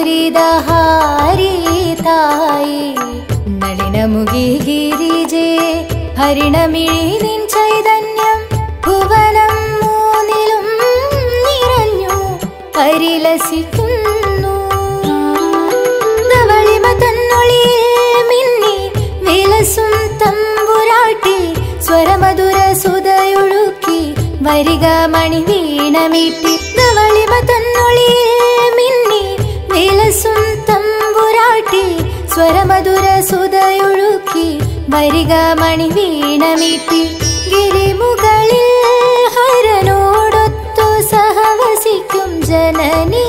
ദുരിതഹാരിതായി നളിനമുഖി ഗിരിജേ ഹരിണമിഴി നിൻ ചൈതന്യം ഭുവനം മൂന്നിലും നിറഞ്ഞു പരിലസിക്കുന്നു ധവളിമ തന്നൊളിയിൽ മിന്നി വിലസും തമ്പുരാട്ടി സ്വരമധുര സുതയൊഴുക്കി വരിക മണി വീണമീട്ടി ധവളിമ തന്നൊളിയിൽ മിന്നി വിലസും തമ്പുരാട്ടി സ്വരമധുര സുതയൊഴുക്കി വരിക മണി വീണമീട്ടി ഗിരിമുകളിൽ ഹരനോടൊത്തു സഹവസിക്കും ജനനീ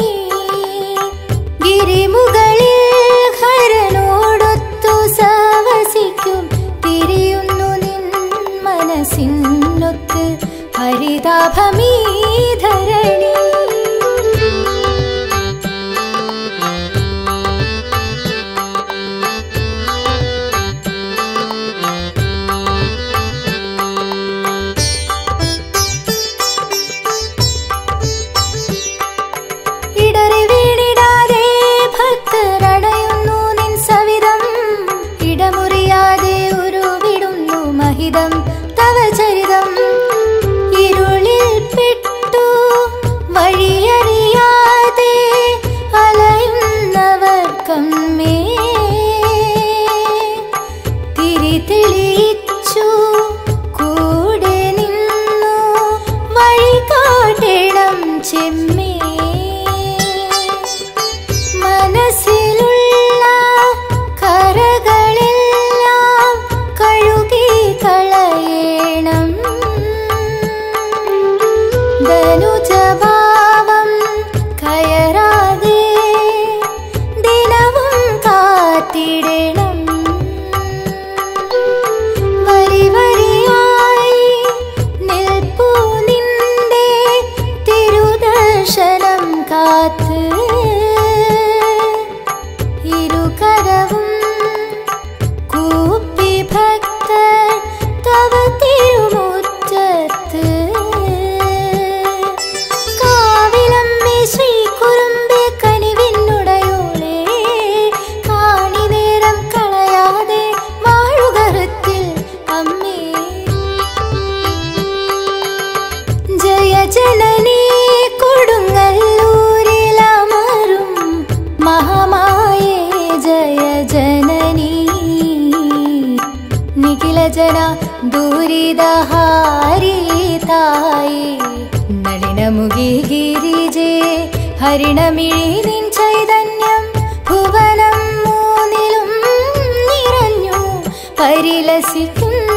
ഗിരിമുകളിൽ ഹരനോടൊത്തു സഹവസിക്കും തിരിയുന്നു നിൻ മനസ്സിനൊത്ത് ഹരിതാഭമീ ധരണി ഇടറി വീണിടാതെ ഭക്തരടയുന്നു നിൻ സവിധം ഇടമുറിയാതെ ഉരുവിടുന്നു മഹിതം തവ ചരിതം ഇരുളിൽ പെട്ടു വഴിയറിയാതെ അലയുന്നവർക്കമ്മേ തിരി തെളിയിച്ചു കൂടെ നിന്നു വഴി കാട്ടണം ചെമ്മേ മനസ്സിലുള്ള കറകളെല്ലാം കഴുകി കളയണം ധനുജഭാവം കയറാതെ ദിനവും കാത്തിടണം വരി വരിയായി നിൽപ്പു നിന്റെ തിരുദർശനം കാത്ത് ഇരുകരവും കൂപ്പി ഭക്തർ തവ തിരുമുറ്റത്ത് കാവിലമ്മേ ശ്രീ കുറുമ്പേ കനിവിനുടയോളേ കാണി നേരം കളയാതെ വാഴുകറുത്തിൽ അമ്മേ ജയ ജനനീ കൊടുങ്ങല്ലൂരിലമരും മഹാമായേ ജയ ജനനീ നിഖില ജന ദുരിതഹാരിതായി നളിനമുഖി ഗിരിജേ ഹരിണമിഴി നിൻ ചൈതന്യം ഭുവനം മൂന്നിലും നിറഞ്ഞു പരിലസിക്കുന്നു